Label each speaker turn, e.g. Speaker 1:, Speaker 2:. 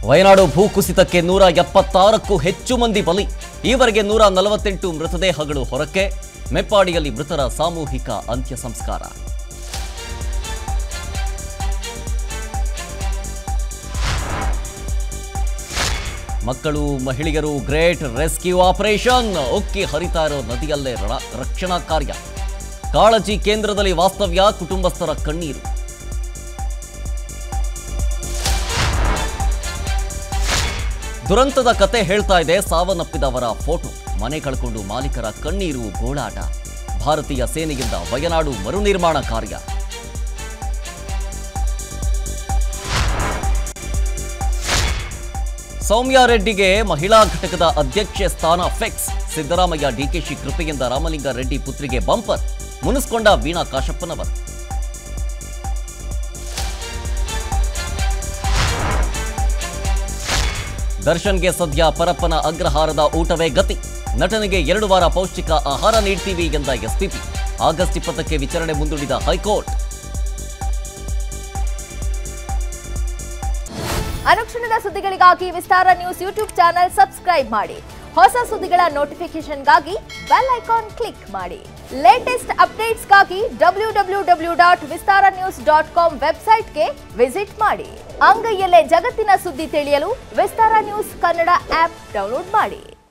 Speaker 1: ವಯನಾಡು ಭೂಕುಸಿತಕ್ಕೆ ನೂರ ಎಪ್ಪತ್ತಾರಕ್ಕೂ ಹೆಚ್ಚು ಮಂದಿ ಬಲಿ ಈವರೆಗೆ ನೂರ ನಲವತ್ತೆಂಟು ಮೃತದೇಹಗಳು ಹೊರಕ್ಕೆ ಮೆಪ್ಪಾಡಿಯಲ್ಲಿ ಮೃತರ ಸಾಮೂಹಿಕ ಅಂತ್ಯ ಸಂಸ್ಕಾರ ಮಕ್ಕಳು ಮಹಿಳೆಯರು ಗ್ರೇಟ್ ರೆಸ್ಕ್ಯೂ ಆಪರೇಷನ್ ಉಕ್ಕಿ ಹರಿತಾ ಇರೋ ನದಿಯಲ್ಲೇ ರ- ರಕ್ಷಣಾ ಕಾರ್ಯ ಕಾಳಜಿ ಕೇಂದ್ರದಲ್ಲಿ ವಾಸ್ತವ್ಯ ಕುಟುಂಬಸ್ಥರ ಕಣ್ಣೀರು ದುರಂತದ ಕತೆ ಹೇಳ್ತಾ ಇದೆ ಸಾವನ್ನಪ್ಪಿದವರ ಫೋಟೋ ಮನೆ ಕಳ್ಕೊಂಡು ಮಾಲೀಕರ ಕಣ್ಣೀರು ಗೋಳಾಟ ಭಾರತೀಯ ಸೇನೆಯಿಂದ ವಯನಾಡು ಮರುನಿರ್ಮಾಣ ಕಾರ್ಯ ಸೌಮ್ಯ ರೆಡ್ಡಿಗೆ ಮಹಿಳಾ ಘಟಕದ ಅಧ್ಯಕ್ಷೆ ಸ್ಥಾನ ಫಿಕ್ಸ್ ಸಿದ್ದರಾಮಯ್ಯ ಡಿಕೆಶಿ ಕೃಪೆಯಿಂದ ರಾಮಲಿಂಗ ರೆಡ್ಡಿ ಪುತ್ರಿಗೆ ಬಂಪರ್ ಮುನಿಸ್ಕೊಂಡ ವೀಣಾ ಕಾಶಪ್ಪನವರು ದರ್ಶನ್ಗೆ ಸದ್ಯ ಪರಪ್ಪನ ಅಗ್ರಹಾರದ ಊಟವೇ ಗತಿ ನಟನಿಗೆ ಎರಡು ವಾರ ಪೌಷ್ಟಿಕ ಆಹಾರ ನೀಡ್ತೀವಿ ಎಂದ ಎಸ್ಪಿಪಿ ಆಗಸ್ಟ್ ಇಪ್ಪತ್ತಕ್ಕೆ ವಿಚಾರಣೆ ಮುಂದೂಡಿದ ಹೈಕೋರ್ಟ್
Speaker 2: ಅನುಕ್ಷಣದ ಸುದ್ದಿಗಳಿಗಾಗಿ Vistara news YouTube channel subscribe ಮಾಡಿ ಹೊಸ ಸುದ್ದಿಗಳ ನೋಟಿಫಿಕೇಶನ್ಗಾಗಿ ಬೆಲ್ ಐಕಾನ್ ಕ್ಲಿಕ್ ಮಾಡಿ ಲೇಟೆಸ್ಟ್ ಅಪ್ಡೇಟ್ಸ್ಗಾಗಿ W W W dot Vistara news dot com ವೆಬ್ಸೈಟ್ಗೆ ವಿಸಿಟ್ ಮಾಡಿ ಅಂಗೈಯಲ್ಲೇ ಜಗತ್ತಿನ ಸುದ್ದಿ ತಿಳಿಯಲು Vistara news Kannada app download ಮಾಡಿ